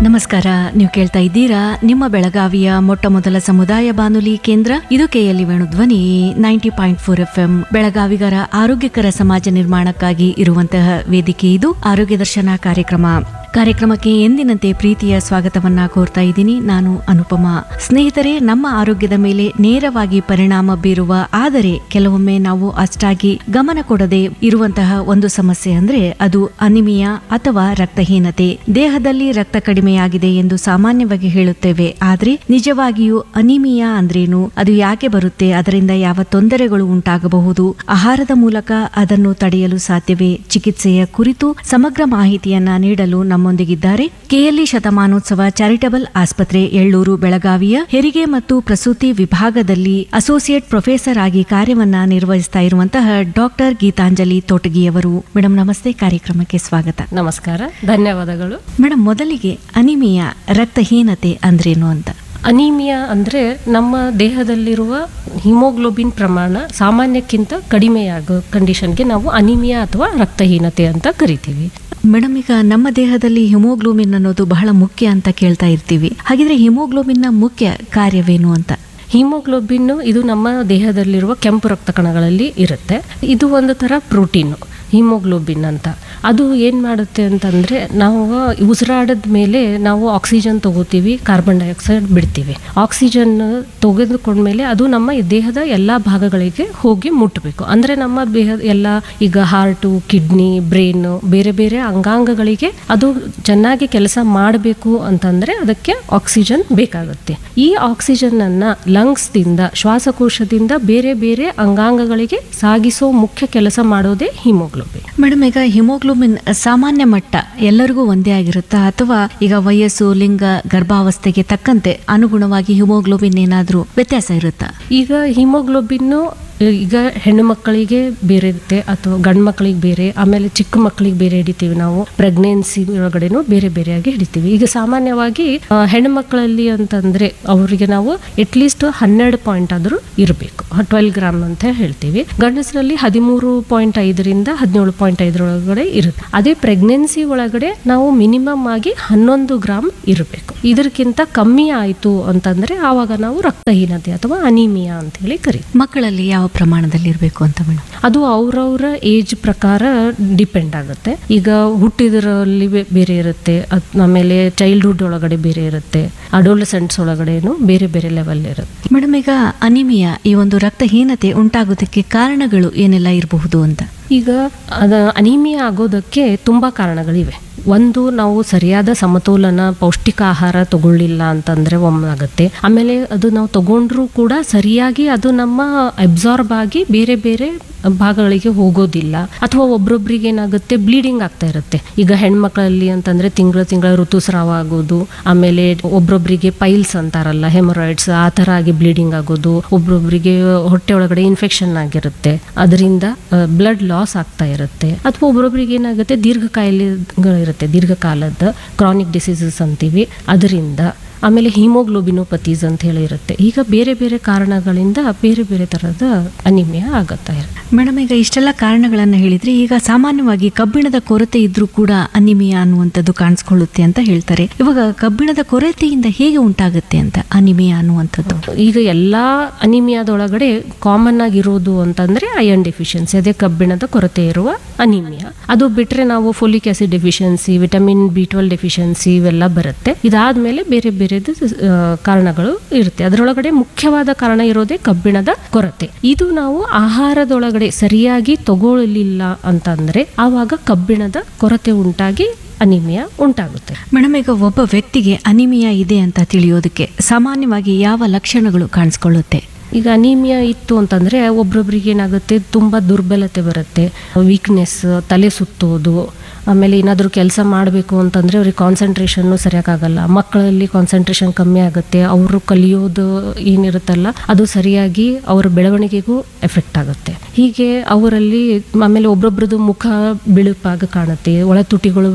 ನಮಸ್ಕಾರ ನೀವು ಕೇಳ್ತಾ ಇದ್ದೀರಾ ನಿಮ್ಮ ಬೆಳಗಾವಿಯ ಮೊಟ್ಟ ಮೊದಲ ಸಮುದಾಯ ಬಾನುಲಿ ಕೇಂದ್ರ ಇದು KLE Venudhwani ninety point four F M ಬೆಳಗಾವಿಗರ ಆರೋಗ್ಯಕರ ಸಮಾಜ ನಿರ್ಮಾಣಕ್ಕಾಗಿ ಇರುವಂತಹ ವೇದಿಕೆ ಇದು ಆರೋಗ್ಯ ದರ್ಶನ ಕಾರ್ಯಕ್ರಮ ಕಾರ್ಯಕ್ರಮಕ್ಕೆ ಎಂದಿನಂತೆ ಪ್ರೀತಿಯ ಸ್ವಾಗತವನ್ನ ಕೋರ್ತಾ ಇದ್ದೀನಿ ನಾನು ಅನುಪಮ ಸ್ನೇಹಿತರೆ ನಮ್ಮ ಆರೋಗ್ಯದ ಮೇಲೆ ನೇರವಾಗಿ ಪರಿಣಾಮ ಬೀರುವ ಆದರೆ ಕೆಲವೊಮ್ಮೆ ನಾವು ಅಷ್ಟಾಗಿ ಗಮನ ಕೊಡದೆ ಇರುವಂತಹ ಒಂದು ಸಮಸ್ಯೆ ಅಂದ್ರೆ ಅದು ಅನಿಮಿಯಾ ಅಥವಾ ರಕ್ತಹೀನತೆ ದೇಹದಲ್ಲಿ ರಕ್ತ ಕಡಿಮೆಯಾಗಿದೆ ಎಂದು ಸಾಮಾನ್ಯವಾಗಿ ಹೇಳುತ್ತೇವೆ ಆದ್ರೆ ನಿಜವಾಗಿಯೂ ಅನಿಮಿಯಾ ಅಂದ್ರೇನು ಅದು ಯಾಕೆ ಬರುತ್ತೆ ಅದರಿಂದ ಯಾವ ತೊಂದರೆಗಳು ಉಂಟಾಗಬಹುದು ಆಹಾರದ ಮೂಲಕ ಅದನ್ನು ತಡೆಯಲು ಸಾಧ್ಯವೇ ಚಿಕಿತ್ಸೆಯ ಕುರಿತು ಸಮಗ್ರ ಮಾಹಿತಿಯನ್ನ ನೀಡಲು ನಮ್ಮೊಂದಿಗಿದ್ದಾರೆ ಕೆಎಲ್ಇ ಶತಮಾನೋತ್ಸವ ಚಾರಿಟಬಲ್ ಆಸ್ಪತ್ರೆ ಎಳ್ಳೂರು ಬೆಳಗಾವಿಯ ಹೆರಿಗೆ ಮತ್ತು ಪ್ರಸೂತಿ ವಿಭಾಗದಲ್ಲಿ ಅಸೋಸಿಯೇಟ್ ಪ್ರೊಫೆಸರ್ ಆಗಿ ಕಾರ್ಯವನ್ನ ನಿರ್ವಹಿಸ್ತಾ ಇರುವಂತಹ ಡಾಕ್ಟರ್ ಗೀತಾಂಜಲಿ ತೋಟಗಿಯವರು ಮೇಡಮ್ ನಮಸ್ತೆ ಕಾರ್ಯಕ್ರಮಕ್ಕೆ ಸ್ವಾಗತ ನಮಸ್ಕಾರ ಧನ್ಯವಾದಗಳು ಮೇಡಮ್ ಮೊದಲಿಗೆ ಅನಿಮಿಯಾ ರಕ್ತಹೀನತೆ ಅಂದ್ರೇನು ಅಂತ ಅನೀಮಿಯಾ ಅಂದರೆ ನಮ್ಮ ದೇಹದಲ್ಲಿರುವ ಹಿಮೋಗ್ಲೋಬಿನ್ ಪ್ರಮಾಣ ಸಾಮಾನ್ಯಕ್ಕಿಂತ ಕಡಿಮೆಯಾಗೋ ಕಂಡೀಷನ್ಗೆ ನಾವು ಅನಿಮಿಯಾ ಅಥವಾ ರಕ್ತಹೀನತೆ ಅಂತ ಕರಿತೀವಿ ಮೇಡಮ್ ಈಗ ನಮ್ಮ ದೇಹದಲ್ಲಿ ಹಿಮೋಗ್ಲೋಬಿನ್ ಅನ್ನೋದು ಬಹಳ ಮುಖ್ಯ ಅಂತ ಕೇಳ್ತಾ ಇರ್ತೀವಿ ಹಾಗಿದ್ರೆ ಹಿಮೋಗ್ಲೋಬಿನ್ನ ಮುಖ್ಯ ಕಾರ್ಯವೇನು ಅಂತ ಹಿಮೋಗ್ಲೋಬಿನ್ ಇದು ನಮ್ಮ ದೇಹದಲ್ಲಿರುವ ಕೆಂಪು ರಕ್ತ ಕಣಗಳಲ್ಲಿ ಇರುತ್ತೆ ಇದು ಒಂದು ಥರ ಪ್ರೋಟೀನು ಹಿಮೋಗ್ಲೋಬಿನ್ ಅಂತ ಅದು ಏನು ಮಾಡುತ್ತೆ ಅಂತಂದರೆ ನಾವು ಉಸಿರಾಡದ ಮೇಲೆ ನಾವು ಆಕ್ಸಿಜನ್ ತಗೋತೀವಿ ಕಾರ್ಬನ್ ಡೈಆಕ್ಸೈಡ್ ಬಿಡ್ತೀವಿ ಆಕ್ಸಿಜನ್ ತೆಗೆದುಕೊಂಡ್ಮೇಲೆ ಅದು ನಮ್ಮ ದೇಹದ ಎಲ್ಲ ಭಾಗಗಳಿಗೆ ಹೋಗಿ ಮುಟ್ಟಬೇಕು ಅಂದರೆ ನಮ್ಮ ದೇಹದ ಎಲ್ಲ ಈಗ ಹಾರ್ಟು ಕಿಡ್ನಿ ಬ್ರೈನ್ ಬೇರೆ ಬೇರೆ ಅಂಗಾಂಗಗಳಿಗೆ ಅದು ಚೆನ್ನಾಗಿ ಕೆಲಸ ಮಾಡಬೇಕು ಅಂತಂದರೆ ಅದಕ್ಕೆ ಆಕ್ಸಿಜನ್ ಬೇಕಾಗುತ್ತೆ ಈ ಆಕ್ಸಿಜನ್ ಅನ್ನ ಲಂಗ್ಸ್ದಿಂದ ಶ್ವಾಸಕೋಶದಿಂದ ಬೇರೆ ಬೇರೆ ಅಂಗಾಂಗಗಳಿಗೆ ಸಾಗಿಸೋ ಮುಖ್ಯ ಕೆಲಸ ಮಾಡೋದೇ ಹಿಮೋಗ್ಲೋಬಿನ್ ಮೇಡಮ್ ಈಗ ಹಿಮೋಗ್ಲೋಬಿನ್ ಸಾಮಾನ್ಯ ಮಟ್ಟ ಎಲ್ಲರಿಗೂ ಒಂದೇ ಆಗಿರುತ್ತಾ ಅಥವಾ ಈಗ ವಯಸ್ಸು ಲಿಂಗ ಗರ್ಭಾವಸ್ಥೆಗೆ ತಕ್ಕಂತೆ ಅನುಗುಣವಾಗಿ ಹಿಮೋಗ್ಲೋಬಿನ್ ಏನಾದ್ರೂ ವ್ಯತ್ಯಾಸ ಇರುತ್ತಾ ಈಗ ಹಿಮೋಗ್ಲೋಬಿನ್ನು ಈಗ ಹೆಣ್ಣು ಮಕ್ಕಳಿಗೆ ಬೇರೆ ಇರುತ್ತೆ ಅಥವಾ ಗಂಡು ಮಕ್ಕಳಿಗೆ ಬೇರೆ ಆಮೇಲೆ ಚಿಕ್ಕ ಮಕ್ಕಳಿಗೆ ಬೇರೆ ಹಿಡಿತೀವಿ ನಾವು ಪ್ರೆಗ್ನೆನ್ಸಿ ಒಳಗಡೆನೂ ಬೇರೆ ಬೇರೆಯಾಗಿ ಹಿಡಿತೀವಿ ಈಗ ಸಾಮಾನ್ಯವಾಗಿ ಆ, ಹೆಣ್ಣು ಮಕ್ಕಳಲ್ಲಿ ಅಂತಂದ್ರೆ ಅವರಿಗೆ ನಾವು ಅಟ್ಲೀಸ್ಟ್ ಹನ್ನೆರಡು ಪಾಯಿಂಟ್ ಆದರೂ ಇರಬೇಕು ಟ್ವೆಲ್ ಗ್ರಾಮ್ ಅಂತ ಹೇಳ್ತೀವಿ ಗಂಡಸರಲ್ಲಿ ಹದಿಮೂರು ಪಾಯಿಂಟ್ ಐದರಿಂದ ಹದಿನೇಳು ಪಾಯಿಂಟ್ ಐದರೊಳಗಡೆ ಇರುತ್ತೆ ಅದೇ ಪ್ರೆಗ್ನೆನ್ಸಿ ಒಳಗಡೆ ನಾವು ಮಿನಿಮಮ್ ಆಗಿ ಹನ್ನೊಂದು ಗ್ರಾಮ್ ಇರಬೇಕು ಇದಕ್ಕಿಂತ ಕಮ್ಮಿ ಆಯಿತು ಅಂತಂದ್ರೆ ಆವಾಗ ನಾವು ರಕ್ತಹೀನತೆ ಅಥವಾ ಅನಿಮಿಯಾ ಅಂತ ಹೇಳಿ ಕರಿತೀವಿ ಮಕ್ಕಳಲ್ಲಿ ಯಾವ ಪ್ರಮಾಣದಲ್ಲಿ ಇರಬೇಕು ಅಂತ ಮೇಡಮ್ ಅದು ಅವ್ರವ್ರ ಏಜ್ ಪ್ರಕಾರ ಡಿಪೆಂಡ್ ಆಗುತ್ತೆ ಈಗ ಹುಟ್ಟಿದರಲ್ಲಿ ಬೇ- ಬೇರೆ ಇರುತ್ತೆ ಅದ್- ಆಮೇಲೆ ಚೈಲ್ಡ್ಹುಡ್ ಒಳಗಡೆ ಬೇರೆ ಇರುತ್ತೆ ಅಡೋಲಸೆಂಟ್ಸ್ ಒಳಗಡೆನು ಬೇರೆ ಬೇರೆ ಲೆವೆಲ್ ಇರುತ್ತೆ ಮೇಡಮ್ ಈಗ ಅನಿಮಿಯಾ ಈ ಒಂದು ರಕ್ತಹೀನತೆ ಉಂಟಾಗೋದಕ್ಕೆ ಕಾರಣಗಳು ಏನೆಲ್ಲ ಇರಬಹುದು ಅಂತ ಈಗ ಅದ ಅನಿಮಿಯಾ ಆಗೋದಕ್ಕೆ ತುಂಬಾ ಕಾರಣಗಳಿವೆ ಒಂದು ನಾವು ಸರಿಯಾದ ಸಮತೋಲನ ಪೌಷ್ಟಿಕ ಆಹಾರ ತಗೊಳ್ಳಿಲ್ಲ ಅಂತಂದ್ರೆ ಒಮ್ಮಾಗುತ್ತೆ ಆಮೇಲೆ ಅದು ನಾವು ತಗೊಂಡ್ರೂ ಕೂಡ ಸರಿಯಾಗಿ ಅದು ನಮ್ಮ ಅಬ್ಸಾರ್ಬ್ ಆಗಿ ಬೇರೆ ಬೇರೆ ಭಾಗಗಳಿಗೆ ಹೋಗೋದಿಲ್ಲ ಅಥವಾ ಒಬ್ರೊಬ್ರಿಗೆ ಏನಾಗುತ್ತೆ ಬ್ಲೀಡಿಂಗ್ ಆಗ್ತಾ ಇರುತ್ತೆ ಈಗ ಹೆಣ್ಮಕ್ಳಲ್ಲಿ ಅಂತಂದ್ರೆ ತಿಂಗಳ ತಿಂಗಳ ಋತುಸ್ರಾವ ಆಗೋದು ಆಮೇಲೆ ಒಬ್ರೊಬ್ರಿಗೆ ಪೈಲ್ಸ್ ಅಂತಾರಲ್ಲ ಹೆಮರಾಯ್ಡ್ಸ್ ಆ ಥರ ಆಗಿ ಬ್ಲೀಡಿಂಗ್ ಆಗೋದು ಒಬ್ರೊಬ್ರಿಗೆ ಹೊಟ್ಟೆ ಒಳಗಡೆ ಇನ್ಫೆಕ್ಷನ್ ಆಗಿರುತ್ತೆ ಅದರಿಂದ ಬ್ಲಡ್ ಲಾಸ್ ಆಗ್ತಾ ಇರುತ್ತೆ ಅಥವಾ ಒಬ್ರೊಬ್ರಿಗೆ ಏನಾಗುತ್ತೆ ದೀರ್ಘ ಕಾಯಿಲೆಗಳಿರುತ್ತೆ ದೀರ್ಘಕಾಲದ ಕ್ರಾನಿಕ್ ಡಿಸೀಸಸ್ ಅಂತೀವಿ ಅದರಿಂದ ಆಮೇಲೆ ಹಿಮೋಗ್ಲೋಬಿನೋಪತೀಸ್ ಅಂತ ಹೇಳಿ ಇರುತ್ತೆ ಈಗ ಬೇರೆ ಬೇರೆ ಕಾರಣಗಳಿಂದ ಬೇರೆ ಬೇರೆ ಥರದ ಅನಿಮಿಯಾ ಆಗತ್ತಾ ಇರುತ್ತೆ ಮೇಡಮ್ ಈಗ ಇಷ್ಟೆಲ್ಲ ಕಾರಣಗಳನ್ನು ಹೇಳಿದ್ರೆ ಈಗ ಸಾಮಾನ್ಯವಾಗಿ ಕಬ್ಬಿಣದ ಕೊರತೆ ಇದ್ರೂ ಕೂಡ ಅನಿಮಿಯಾ ಅನ್ನುವಂಥದ್ದು ಕಾಣಿಸ್ಕೊಳ್ಳುತ್ತೆ ಅಂತ ಹೇಳ್ತಾರೆ ಇವಾಗ ಕಬ್ಬಿಣದ ಕೊರತೆಯಿಂದ ಹೇಗೆ ಉಂಟಾಗುತ್ತೆ ಅಂತ ಅನಿಮಿಯಾ ಅನ್ನುವಂಥದ್ದು ಈಗ ಎಲ್ಲಾ ಅನಿಮಿಯಾದೊಳಗಡೆ ಕಾಮನ್ ಆಗಿರೋದು ಅಂತಂದ್ರೆ ಅಯನ್ ಡೆಫಿಷಿಯನ್ಸಿ ಅದೇ ಕಬ್ಬಿಣದ ಕೊರತೆ ಇರುವ ಅನಿಮಿಯಾ ಅದು ಬಿಟ್ರೆ ನಾವು folic acid deficiency vitamin B twelve deficiency ಇವೆಲ್ಲ ಬರುತ್ತೆ ಇದಾದ್ಮೇಲೆ ಬೇರೆ ಬೇರೆದು ಆ, ಕಾರಣಗಳು ಇರುತ್ತೆ ಅದರೊಳಗಡೆ ಮುಖ್ಯವಾದ ಕಾರಣ ಇರೋದೇ ಕಬ್ಬಿಣದ ಕೊರತೆ ಇದು ನಾವು ಆಹಾರದೊಳಗಡೆ ಸರಿಯಾಗಿ ತಗೊಳ್ಳಿಲ್ಲ ಅಂತಂದ್ರೆ ಆವಾಗ ಕಬ್ಬಿಣದ ಕೊರತೆ ಉಂಟಾಗಿ ಅನಿಮಿಯಾ ಉಂಟಾಗುತ್ತೆ ಮೇಡಮ್ ಈಗ ಒಬ್ಬ ವ್ಯಕ್ತಿಗೆ ಅನಿಮಿಯಾ ಇದೆ ಅಂತ ತಿಳಿಯೋದಕ್ಕೆ ಸಾಮಾನ್ಯವಾಗಿ ಯಾವ ಲಕ್ಷಣಗಳು ಕಾಣಿಸ್ಕೊಳ್ಳುತ್ತೆ ಈಗ ಅನೀಮಿಯಾ ಇತ್ತು ಅಂತಂದ್ರೆ ಒಬ್ರೊಬ್ರಿಗೆ ಏನಾಗುತ್ತೆ ತುಂಬಾ ದುರ್ಬಲತೆ ಬರುತ್ತೆ ವೀಕ್ನೆಸ್ ತಲೆ ಸುತ್ತೋದು ಆಮೇಲೆ ಏನಾದರೂ ಕೆಲಸ ಮಾಡಬೇಕು ಅಂತಂದ್ರೆ ಅವ್ರಿಗೆ ಕಾನ್ಸಂಟ್ರೇಷನ್ನು ಸರಿಯಾಗಲ್ಲ ಮಕ್ಕಳಲ್ಲಿ ಕಾನ್ಸಂಟ್ರೇಷನ್ ಕಮ್ಮಿ ಆಗುತ್ತೆ ಅವರು ಕಲಿಯೋದು ಏನಿರುತ್ತಲ್ಲ ಅದು ಸರಿಯಾಗಿ ಅವರ ಬೆಳವಣಿಗೆಗೂ ಎಫೆಕ್ಟ್ ಆಗುತ್ತೆ ಹೀಗೆ ಅವರಲ್ಲಿ ಆಮೇಲೆ ಒಬ್ರೊಬ್ರದ್ದು ಮುಖ ಬಿಳುಪಾಗಿ ಕಾಣುತ್ತೆ ಒಳ ತುಟಿಗಳು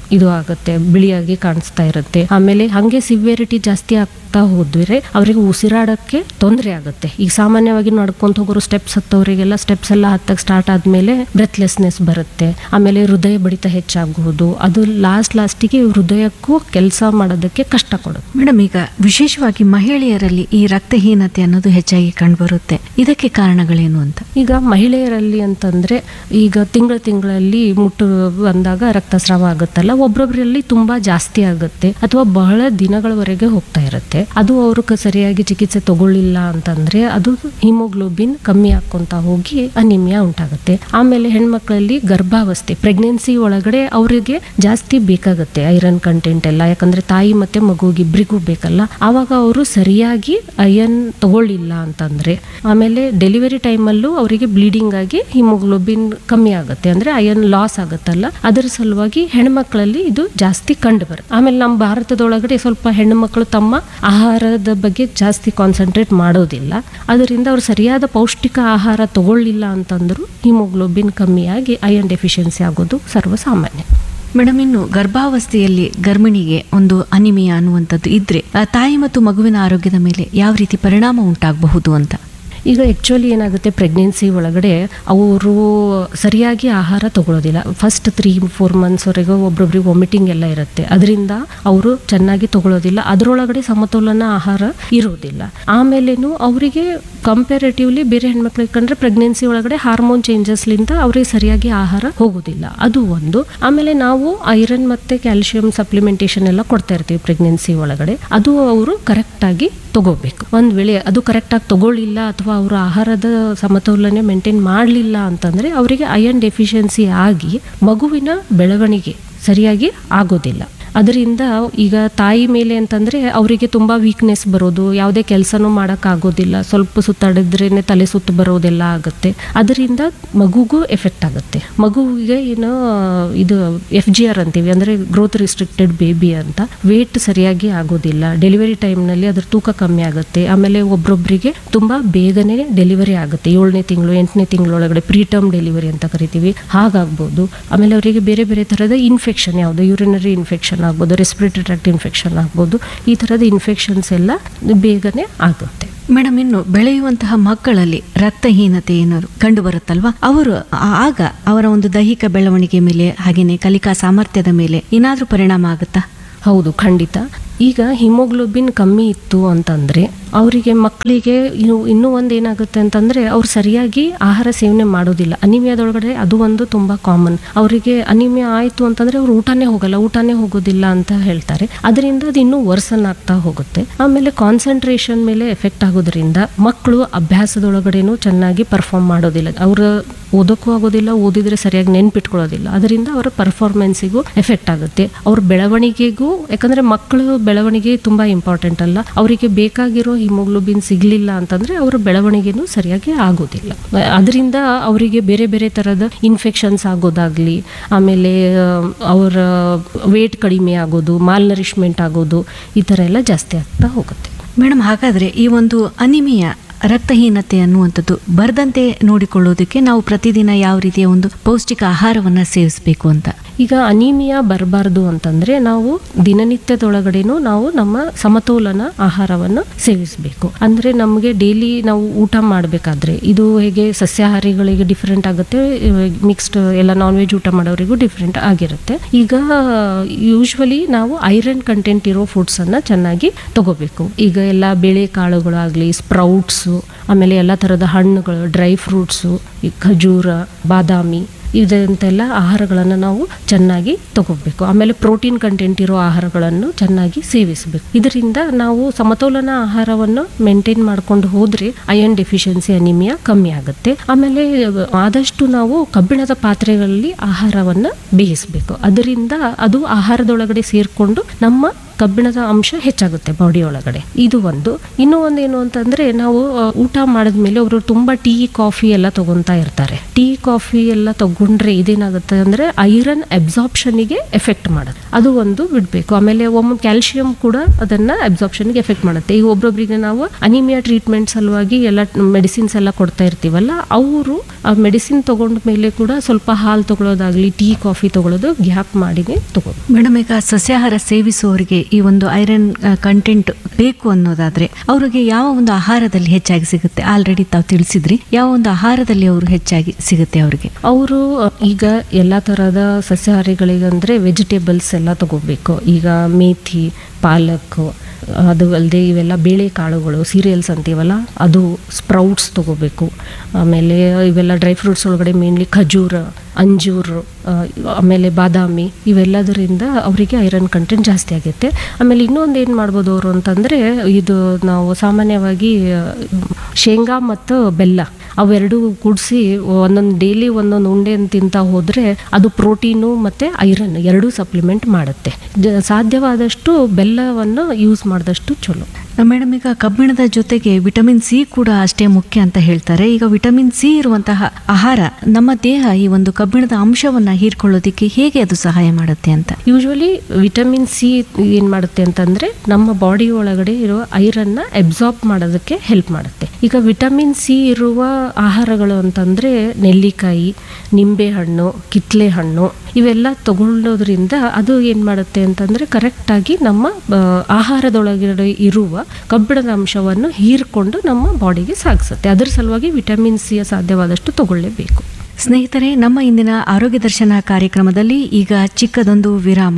ಇದು ಆಗುತ್ತೆ ಬಿಳಿಯಾಗಿ ಕಾಣಿಸ್ತಾ ಇರುತ್ತೆ ಆಮೇಲೆ ಹಂಗೆ ಸಿವಿಯರಿಟಿ ಜಾಸ್ತಿ ಆಗ್ತಾ ಹೋದ್ರೆ ಅವರಿಗೆ ಉಸಿರಾಡಕ್ಕೆ ತೊಂದರೆ ಆಗುತ್ತೆ ಈಗ ಸಾಮಾನ್ಯವಾಗಿ ನಡ್ಕೊಂತ ಹೋಗೋರು ಸ್ಟೆಪ್ಸ್ ಹತ್ತವರಿಗೆಲ್ಲ ಸ್ಟೆಪ್ಸ್ ಎಲ್ಲ ಹತ್ತಕ್ಕೆ ಸ್ಟಾರ್ಟ್ ಆದ್ಮೇಲೆ ಬ್ರೆತ್ಲೆಸ್ನೆಸ್ ಬರುತ್ತೆ ಆಮೇಲೆ ಹೃದಯ ಬಡಿತ ಹೆಚ್ಚಾಗಬಹುದು ಅದು ಲಾಸ್ಟ್ ಲಾಸ್ಟಿಗೆ ಹೃದಯಕ್ಕೂ ಕೆಲಸ ಮಾಡೋದಕ್ಕೆ ಕಷ್ಟ ಕೊಡುತ್ತೆ ಮೇಡಮ್ ಈಗ ವಿಶೇಷವಾಗಿ ಮಹಿಳೆಯರಲ್ಲಿ ಈ ರಕ್ತಹೀನತೆ ಅನ್ನೋದು ಹೆಚ್ಚಾಗಿ ಕಂಡುಬರುತ್ತೆ ಇದಕ್ಕೆ ಕಾರಣಗಳೇನು ಅಂತ ಈಗ ಮಹಿಳೆಯರಲ್ಲಿ ಅಂತಂದ್ರೆ ಈಗ ತಿಂಗಳ ತಿಂಗಳಲ್ಲಿ ಮುಟ್ಟು ಬಂದಾಗ ರಕ್ತಸ್ರಾವ ಆಗುತ್ತಲ್ಲ ಒಬ್ಬೊಬ್ಬರಲ್ಲಿ ತುಂಬಾ ಜಾಸ್ತಿ ಆಗುತ್ತೆ ಅಥವಾ ಬಹಳ ದಿನಗಳವರೆಗೆ ಹೋಗ್ತಾ ಇರುತ್ತೆ ಅದು ಅವರು ಸರಿಯಾಗಿ ಚಿಕಿತ್ಸೆ ತಗೊಳ್ಳಿಲ್ಲ ಅಂತಂದ್ರೆ ಅದು ಹಿಮೋಗ್ಲೋಬಿನ್ ಕಮ್ಮಿ ಆಕ್ಕೊಂತ ಹೋಗಿ ಅನಿಮಿಯಾ ಉಂಟಾಗುತ್ತೆ ಆಮೇಲೆ ಹೆಣ್ಮಕ್ಳಲ್ಲಿ ಗರ್ಭಾವಸ್ಥೆ ಪ್ರೆಗ್ನೆನ್ಸಿ ಒಳಗಡೆ ಅವರಿಗೆ ಜಾಸ್ತಿ ಬೇಕಾಗುತ್ತೆ ಐರನ್ ಕಂಟೆಂಟ್ ಎಲ್ಲ ಯಾಕಂದ್ರೆ ತಾಯಿ ಮತ್ತೆ ಮಗುಗೆ ಇಬ್ರಿಗೂ ಬೇಕಲ್ಲ ಆವಾಗ ಅವರು ಸರಿಯಾಗಿ ಅಯನ್ ತಗೊಳ್ಳಿಲ್ಲ ಅಂತಂದ್ರೆ ಆಮೇಲೆ ಡೆಲಿವರಿ ಟೈಮಲ್ಲೂ ಅವರಿಗೆ ಬ್ಲೀಡಿಂಗ್ ಆಗಿ ಹಿಮೋಗ್ಲೋಬಿನ್ ಕಮ್ಮಿ ಆಗುತ್ತೆ ಅಂದ್ರೆ ಅಯನ್ ಲಾಸ್ ಆಗುತ್ತಲ್ಲ ಅದರ ಸಲುವಾಗಿ ಹೆಣ್ಮಕ್ಳಲ್ಲಿ ಇದು ಜಾಸ್ತಿ ಕಂಡು ಬರುತ್ತೆ ಆಮೇಲೆ ನಮ್ಮ ಭಾರತದೊಳಗಡೆ ಸ್ವಲ್ಪ ಹೆಣ್ಣುಮಕ್ಕಳು ತಮ್ಮ ಆಹಾರದ ಬಗ್ಗೆ ಜಾಸ್ತಿ ಕಾನ್ಸಂಟ್ರೇಟ್ ಮಾಡೋದಿಲ್ಲ ಅದರಿಂದ ಅವ್ರು ಸರಿಯಾದ ಪೌಷ್ಟಿಕ ಆಹಾರ ತಗೊಳ್ಳಿಲ್ಲ ಅಂತಂದ್ರು ಹಿಮೋಗ್ಲೋಬಿನ್ ಕಮ್ಮಿಯಾಗಿ ಅಯನ್ ಡೆಫಿಷಿಯನ್ಸಿ ಆಗೋದು ಸರ್ವಸಾಮಾನ್ಯ ಮೇಡಮ್ ಇನ್ನು ಗರ್ಭಾವಸ್ಥೆಯಲ್ಲಿ ಗರ್ಭಿಣಿಗೆ ಒಂದು ಅನಿಮಿಯಾ ಅನ್ನುವಂಥದ್ದು ಇದ್ರೆ ಆ ತಾಯಿ ಮತ್ತು ಮಗುವಿನ ಆರೋಗ್ಯದ ಮೇಲೆ ಯಾವ ರೀತಿ ಪರಿಣಾಮ ಉಂಟಾಗಬಹುದು ಅಂತ ಈಗ ಆ್ಯಕ್ಚುಲಿ ಏನಾಗುತ್ತೆ ಪ್ರೆಗ್ನೆನ್ಸಿ ಒಳಗಡೆ ಅವರು ಸರಿಯಾಗಿ ಆಹಾರ ತಗೊಳ್ಳೋದಿಲ್ಲ ಫಸ್ಟ್ ತ್ರೀ ಫೋರ್ ಮಂತ್ಸ್ವರೆಗೂ ಒಬ್ರೊಬ್ರಿಗೆ ವಾಮಿಟಿಂಗ್ ಎಲ್ಲ ಇರುತ್ತೆ ಅದರಿಂದ ಅವರು ಚೆನ್ನಾಗಿ ತಗೊಳ್ಳೋದಿಲ್ಲ ಅದರೊಳಗಡೆ ಸಮತೋಲನ ಆಹಾರ ಇರೋದಿಲ್ಲ ಆಮೇಲೇನು ಅವರಿಗೆ ಕಂಪೇರೇಟಿವ್ಲಿ ಬೇರೆ ಹೆಣ್ಮಕ್ಳಿಗೆ ಕಂಡ್ರೆ ಪ್ರೆಗ್ನೆನ್ಸಿ ಒಳಗಡೆ ಹಾರ್ಮೋನ್ ಚೇಂಜಸ್ಲಿಂದ ಅವ್ರಿಗೆ ಸರಿಯಾಗಿ ಆಹಾರ ಹೋಗೋದಿಲ್ಲ ಅದು ಒಂದು ಆಮೇಲೆ ನಾವು ಐರನ್ ಮತ್ತೆ ಕ್ಯಾಲ್ಸಿಯಂ ಸಪ್ಲಿಮೆಂಟೇಷನ್ ಎಲ್ಲ ಕೊಡ್ತಾ ಇರ್ತೀವಿ ಪ್ರೆಗ್ನೆನ್ಸಿ ಒಳಗಡೆ ಅದು ಅವರು ಕರೆಕ್ಟಾಗಿ ತಗೋಬೇಕು ಒಂದ್ ವೇಳೆ ಅದು ಕರೆಕ್ಟಾಗಿ ತಗೊಳ್ಳಿಲ್ಲ ಅಥವಾ ಅವರ ಆಹಾರದ ಸಮತೋಲನೆ ಮೇಂಟೈನ್ ಮಾಡಲಿಲ್ಲ ಅಂತಂದ್ರೆ ಅವರಿಗೆ ಅಯನ್ ಡೆಫಿಷಿಯನ್ಸಿ ಆಗಿ ಮಗುವಿನ ಬೆಳವಣಿಗೆ ಸರಿಯಾಗಿ ಆಗೋದಿಲ್ಲ ಅದರಿಂದ ಈಗ ತಾಯಿ ಮೇಲೆ ಅಂತಂದ್ರೆ ಅವರಿಗೆ ತುಂಬಾ ವೀಕ್ನೆಸ್ ಬರೋದು ಯಾವುದೇ ಕೆಲಸನೂ ಮಾಡೋಕ್ಕಾಗೋದಿಲ್ಲ ಸ್ವಲ್ಪ ಸುತ್ತಾಡಿದ್ರೇನೆ ತಲೆ ಸುತ್ತು ಬರೋದೆಲ್ಲ ಆಗುತ್ತೆ ಅದರಿಂದ ಮಗುಗೂ ಎಫೆಕ್ಟ್ ಆಗುತ್ತೆ ಮಗುವಿಗೆ ಏನು ಇದು ಎಫ್ ಜಿ ಆರ್ ಅಂತೀವಿ ಅಂದ್ರೆ ಗ್ರೋತ್ ರಿಸ್ಟ್ರಿಕ್ಟೆಡ್ ಬೇಬಿ ಅಂತ ವೇಟ್ ಸರಿಯಾಗಿ ಆಗೋದಿಲ್ಲ ಡೆಲಿವರಿ ಟೈಮ್ನಲ್ಲಿ ಅದ್ರ ತೂಕ ಕಮ್ಮಿ ಆಗುತ್ತೆ ಆಮೇಲೆ ಒಬ್ರೊಬ್ರಿಗೆ ತುಂಬಾ ಬೇಗನೆ ಡೆಲಿವರಿ ಆಗುತ್ತೆ ಏಳನೇ ತಿಂಗಳು ಎಂಟನೇ ತಿಂಗಳೊಳಗಡೆ ಪ್ರೀಟರ್ಮ್ ಡೆಲಿವರಿ ಅಂತ ಕರಿತೀವಿ ಹಾಗಾಗ್ಬೋದು ಆಮೇಲೆ ಅವರಿಗೆ ಬೇರೆ ಬೇರೆ ಥರದ ಇನ್ಫೆಕ್ಷನ್ ಯಾವುದು ಯೂರಿನರಿ ಇನ್ಫೆಕ್ಷನ್ ಆಗ್ಬೋದು ರೆಸ್ಪಿರೇಟರಿ ಟ್ರಾಕ್ಟ್ ಇನ್ಫೆಕ್ಷನ್ ಆಗ್ಬೋದು ಈ ಥರದ ಇನ್ಫೆಕ್ಷನ್ಸ್ ಎಲ್ಲ ಬೇಗನೆ ಆಗುತ್ತೆ ಮೇಡಮ್ ಇನ್ನು ಬೆಳೆಯುವಂತಹ ಮಕ್ಕಳಲ್ಲಿ ರಕ್ತಹೀನತೆ ಏನಾದ್ರು ಕಂಡು ಬರುತ್ತಲ್ವಾ ಅವರು ಆಗ ಅವರ ಒಂದು ದೈಹಿಕ ಬೆಳವಣಿಗೆ ಮೇಲೆ ಹಾಗೇನೆ ಕಲಿಕಾ ಸಾಮರ್ಥ್ಯದ ಮೇಲೆ ಏನಾದ್ರೂ ಪರಿಣಾಮ ಆಗುತ್ತಾ ಹೌದು ಖಂಡಿತ ಈಗ ಹಿಮೋಗ್ಲೋಬಿನ್ ಕಮ್ಮಿ ಇತ್ತು ಅಂತಂದ್ರೆ ಅವರಿಗೆ ಮಕ್ಕಳಿಗೆ ಇನ್ನು ಇನ್ನೂ ಒಂದು ಏನಾಗುತ್ತೆ ಅಂತಂದ್ರೆ ಅವ್ರು ಸರಿಯಾಗಿ ಆಹಾರ ಸೇವನೆ ಮಾಡೋದಿಲ್ಲ ಅನಿಮಿಯಾದೊಳಗಡೆ ಅದು ಒಂದು ತುಂಬಾ ಕಾಮನ್ ಅವರಿಗೆ ಅನಿಮಿಯಾ ಆಯ್ತು ಅಂತಂದ್ರೆ ಅವ್ರು ಊಟನೇ ಹೋಗಲ್ಲ ಊಟನೇ ಹೋಗೋದಿಲ್ಲ ಅಂತ ಹೇಳ್ತಾರೆ ಅದರಿಂದ ಅದು ಇನ್ನೂ ವರ್ಸನ್ ಆಗ್ತಾ ಹೋಗುತ್ತೆ ಆಮೇಲೆ ಕಾನ್ಸಂಟ್ರೇಷನ್ ಮೇಲೆ ಎಫೆಕ್ಟ್ ಆಗೋದ್ರಿಂದ ಮಕ್ಕಳು ಅಭ್ಯಾಸದೊಳಗಡೆನೂ ಚೆನ್ನಾಗಿ ಪರ್ಫಾರ್ಮ್ ಮಾಡೋದಿಲ್ಲ ಅವ್ರ ಓದೋಕ್ಕೂ ಆಗೋದಿಲ್ಲ ಓದಿದ್ರೆ ಸರಿಯಾಗಿ ನೆನ್ಪಿಟ್ಕೊಳ್ಳೋದಿಲ್ಲ ಅದರಿಂದ ಅವರ ಪರ್ಫಾರ್ಮೆನ್ಸಿಗೂ ಎಫೆಕ್ಟ್ ಆಗುತ್ತೆ ಅವ್ರ ಬೆಳವಣಿಗೆಗೂ ಯಾಕಂದ್ರೆ ಮಕ್ಕಳು ಬೆಳವಣಿಗೆ ತುಂಬಾ ಇಂಪಾರ್ಟೆಂಟ್ ಅಲ್ಲ ಅವರಿಗೆ ಬೇಕಾಗಿರೋ ಹಿಮೋಗ್ಲೋಬಿನ್ ಸಿಗ್ಲಿಲ್ಲ ಅಂತಂದ್ರೆ ಅವರ ಬೆಳವಣಿಗೆನೂ ಸರಿಯಾಗಿ ಆಗೋದಿಲ್ಲ ಅದರಿಂದ ಅವರಿಗೆ ಬೇರೆ ಬೇರೆ ತರದ ಇನ್ಫೆಕ್ಷನ್ಸ್ ಆಗೋದಾಗ್ಲಿ ಆಮೇಲೆ ಆ, ಅವರ ವೇಟ್ ಕಡಿಮೆ ಆಗೋದು ಮಾಲ್ ನರಿಶ್ಮೆಂಟ್ ಆಗೋದು ಈ ಥರ ಎಲ್ಲ ಜಾಸ್ತಿ ಆಗ್ತಾ ಹೋಗುತ್ತೆ ಮೇಡಮ್ ಹಾಗಾದ್ರೆ ಈ ಒಂದು ಅನಿಮಿಯಾ ರಕ್ತಹೀನತೆ ಅನ್ನುವಂಥದ್ದು ಬರದಂತೆ ನೋಡಿಕೊಳ್ಳೋದಕ್ಕೆ ನಾವು ಪ್ರತಿದಿನ ಯಾವ ರೀತಿಯ ಒಂದು ಪೌಷ್ಟಿಕ ಆಹಾರವನ್ನ ಸೇವಿಸಬೇಕು ಅಂತ ಈಗ ಅನೀಮಿಯಾ ಬರಬಾರ್ದು ಅಂತಂದ್ರೆ ನಾವು ದಿನನಿತ್ಯದೊಳಗಡೆನೂ ನಾವು ನಮ್ಮ ಸಮತೋಲನ ಆಹಾರವನ್ನು ಸೇವಿಸಬೇಕು ಅಂದ್ರೆ ನಮಗೆ ಡೈಲಿ ನಾವು ಊಟ ಮಾಡಬೇಕಾದ್ರೆ ಇದು ಹೇಗೆ ಸಸ್ಯಾಹಾರಿಗಳಿಗೆ ಡಿಫ್ರೆಂಟ್ ಆಗುತ್ತೆ ಮಿಕ್ಸ್ಡ್ ಎಲ್ಲ ನಾನ್ ವೆಜ್ ಊಟ ಮಾಡೋರಿಗೂ ಡಿಫ್ರೆಂಟ್ ಆಗಿರುತ್ತೆ ಈಗ ಯೂಶ್ವಲಿ ನಾವು ಐರನ್ ಕಂಟೆಂಟ್ ಇರೋ ಫುಡ್ಸ್ ಅನ್ನ ಚೆನ್ನಾಗಿ ತಗೋಬೇಕು ಈಗ ಎಲ್ಲ ಬೇಳೆ ಕಾಳುಗಳಾಗ್ಲಿ ಸ್ಪ್ರೌಟ್ಸು ಆಮೇಲೆ ಎಲ್ಲ ಥರದ ಹಣ್ಣುಗಳು ಡ್ರೈ ಫ್ರೂಟ್ಸು ಈ ಖಜೂರ ಬಾದಾಮಿ ಇದಂತೆಲ್ಲ ಆಹಾರಗಳನ್ನು ನಾವು ಚೆನ್ನಾಗಿ ತಗೋಬೇಕು ಆಮೇಲೆ ಪ್ರೋಟೀನ್ ಕಂಟೆಂಟ್ ಇರೋ ಆಹಾರಗಳನ್ನು ಚೆನ್ನಾಗಿ ಸೇವಿಸಬೇಕು ಇದರಿಂದ ನಾವು ಸಮತೋಲನ ಆಹಾರವನ್ನು ಮೇಂಟೈನ್ ಮಾಡ್ಕೊಂಡು ಹೋದ್ರೆ ಅಯನ್ ಡೆಫಿಷಿಯನ್ಸಿ ಅನಿಮಿಯಾ ಕಮ್ಮಿ ಆಗುತ್ತೆ ಆಮೇಲೆ ಆದಷ್ಟು ನಾವು ಕಬ್ಬಿಣದ ಪಾತ್ರೆಗಳಲ್ಲಿ ಆಹಾರವನ್ನು ಬೇಯಿಸಬೇಕು ಅದರಿಂದ ಅದು ಆಹಾರದೊಳಗಡೆ ಸೇರಿಕೊಂಡು ನಮ್ಮ ಕಬ್ಬಿಣದ ಅಂಶ ಹೆಚ್ಚಾಗುತ್ತೆ ಬಾಡಿ ಒಳಗಡೆ ಇದು ಒಂದು ಇನ್ನೂ ಒಂದು ಏನು ಅಂತಂದ್ರೆ ನಾವು ಆ, ಊಟ ಮಾಡಿದ್ಮೇಲೆ ಅವರು ತುಂಬಾ ಟೀ ಕಾಫಿ ಎಲ್ಲ ತಗೊಂತಾ ಇರ್ತಾರೆ ಟೀ ಕಾಫಿ ಎಲ್ಲ ತಗೊಂಡ್ರೆ ಇದೇನಾಗುತ್ತೆ ಅಂದ್ರೆ ಐರನ್ ಅಬ್ಸಾರ್ಪ್ಷನ್ಗೆ ಎಫೆಕ್ಟ್ ಮಾಡುತ್ತೆ ಅದು ಒಂದು ಬಿಡಬೇಕು ಆಮೇಲೆ ಒಮ್ಮೆ ಕ್ಯಾಲ್ಸಿಯಂ ಕೂಡ ಅದನ್ನ ಅಬ್ಸಾರ್ಪ್ಷನ್ಗೆ ಎಫೆಕ್ಟ್ ಮಾಡುತ್ತೆ ಈಗ ಒಬ್ಬೊಬ್ಬರಿಗೆ ನಾವು ಅನಿಮಿಯಾ ಟ್ರೀಟ್ಮೆಂಟ್ ಸಲುವಾಗಿ ಎಲ್ಲ ಮೆಡಿಸಿನ್ಸ್ ಎಲ್ಲ ಕೊಡ್ತಾ ಇರ್ತೀವಲ್ಲ ಅವರು ಆ ಮೆಡಿಸಿನ್ ತಗೊಂಡ ಮೇಲೆ ಕೂಡ ಸ್ವಲ್ಪ ಹಾಲು ತಗೊಳ್ಳೋದಾಗ್ಲಿ ಟೀ ಕಾಫಿ ತಗೊಳ್ಳೋದು ಗ್ಯಾಪ್ ಮಾಡಿನೇ ತಗೋದು ಮೇಡಮ್ ಈಗ ಸಸ್ಯಾಹಾರ ಸೇವಿಸುವವರಿಗೆ ಈ ಒಂದು ಐರನ್ ಕಂಟೆಂಟ್ ಬೇಕು ಅನ್ನೋದಾದ್ರೆ ಅವರಿಗೆ ಯಾವ ಒಂದು ಆಹಾರದಲ್ಲಿ ಹೆಚ್ಚಾಗಿ ಸಿಗುತ್ತೆ ಆಲ್ರೆಡಿ ತಾವು ತಿಳಿಸಿದ್ರಿ ಯಾವ ಒಂದು ಆಹಾರದಲ್ಲಿ ಅವರು ಹೆಚ್ಚಾಗಿ ಸಿಗುತ್ತೆ ಅವರಿಗೆ ಅವರು ಈಗ ಎಲ್ಲ ತರಹದ ಸಸ್ಯಾಹಾರಿಗಳಿಗಂದ್ರೆ ವೆಜಿಟೇಬಲ್ಸ್ ಎಲ್ಲ ತಗೋಬೇಕು ಈಗ ಮೇಥಿ ಪಾಲಕ್ ಅದು ಅಲ್ಲದೆ ಇವೆಲ್ಲ ಬೇಳೆಕಾಳುಗಳು ಸೀರಿಯಲ್ಸ್ ಅಂತೀವಲ್ಲ ಅದು ಸ್ಪ್ರೌಟ್ಸ್ ತಗೋಬೇಕು ಆಮೇಲೆ ಇವೆಲ್ಲ ಡ್ರೈ ಫ್ರೂಟ್ಸ್ ಒಳಗಡೆ ಮೇನ್ಲಿ ಖಜೂರ ಅಂಜೂರು ಆ, ಆಮೇಲೆ ಬಾದಾಮಿ ಇವೆಲ್ಲದರಿಂದ ಅವರಿಗೆ ಐರನ್ ಕಂಟೆಂಟ್ ಜಾಸ್ತಿ ಆಗುತ್ತೆ ಆಮೇಲೆ ಇನ್ನೊಂದು ಏನು ಮಾಡ್ಬೋದು ಅವರು ಅಂತಂದರೆ ಇದು ನಾವು ಸಾಮಾನ್ಯವಾಗಿ ಆ, ಶೇಂಗಾ ಮತ್ತು ಬೆಲ್ಲ ಅವೆರಡು ಕೂಡಿಸಿ ಒಂದೊಂದು ಡೈಲಿ ಒಂದೊಂದು ಉಂಡೆ ತಿಂತಾ ಹೋದರೆ ಅದು ಪ್ರೋಟೀನು ಮತ್ತು ಐರನ್ ಎರಡೂ ಸಪ್ಲಿಮೆಂಟ್ ಮಾಡುತ್ತೆ ಜ- ಸಾಧ್ಯವಾದಷ್ಟು ಬೆಲ್ಲವನ್ನು ಯೂಸ್ ಮಾಡಿದಷ್ಟು ಚಲೋ ಮೇಡಮ್ ಈಗ ಕಬ್ಬಿಣದ ಜೊತೆಗೆ ವಿಟಮಿನ್ ಸಿ ಕೂಡ ಅಷ್ಟೇ ಮುಖ್ಯ ಅಂತ ಹೇಳ್ತಾರೆ ಈಗ ವಿಟಮಿನ್ ಸಿ ಇರುವಂತಹ ಆಹಾರ ನಮ್ಮ ದೇಹ ಈ ಒಂದು ಕಬ್ಬಿಣದ ಅಂಶವನ್ನ ಹೀರ್ಕೊಳ್ಳೋದಿಕ್ಕೆ ಹೇಗೆ ಅದು ಸಹಾಯ ಮಾಡುತ್ತೆ ಅಂತ ಯೂಶ್ವಲಿ ವಿಟಮಿನ್ ಸಿ ಏನು ಮಾಡುತ್ತೆ ಅಂತಂದರೆ ನಮ್ಮ ಬಾಡಿ ಒಳಗಡೆ ಇರುವ ಐರನ್ನ ಅಬ್ಸಾರ್ಬ್ ಮಾಡೋದಕ್ಕೆ ಹೆಲ್ಪ್ ಮಾಡುತ್ತೆ ಈಗ ವಿಟಮಿನ್ ಸಿ ಇರುವ ಆಹಾರಗಳು ಅಂತಂದರೆ ನೆಲ್ಲಿಕಾಯಿ ನಿಂಬೆಹಣ್ಣು ಕಿತ್ಲೆ ಹಣ್ಣು ಇವೆಲ್ಲ ತಗೊಳ್ಳೋದ್ರಿಂದ ಅದು ಏನು ಮಾಡುತ್ತೆ ಅಂತಂದರೆ ಕರೆಕ್ಟಾಗಿ ನಮ್ಮ ಆ, ಆಹಾರದೊಳಗಡೆ ಇರುವ ಕಬ್ಬಿಣದ ಅಂಶವನ್ನು ಹೀರ್ಕೊಂಡು ನಮ್ಮ ಬಾಡಿಗೆ ಸಾಗಿಸುತ್ತೆ ಅದರ ಸಲುವಾಗಿ ವಿಟಮಿನ್ ಸಿ ಸಾಧ್ಯವಾದಷ್ಟು ತಗೊಳ್ಳೇಬೇಕು ಸ್ನೇಹಿತರೆ ನಮ್ಮ ಇಂದಿನ ಆರೋಗ್ಯ ದರ್ಶನ ಕಾರ್ಯಕ್ರಮದಲ್ಲಿ ಈಗ ಚಿಕ್ಕದೊಂದು ವಿರಾಮ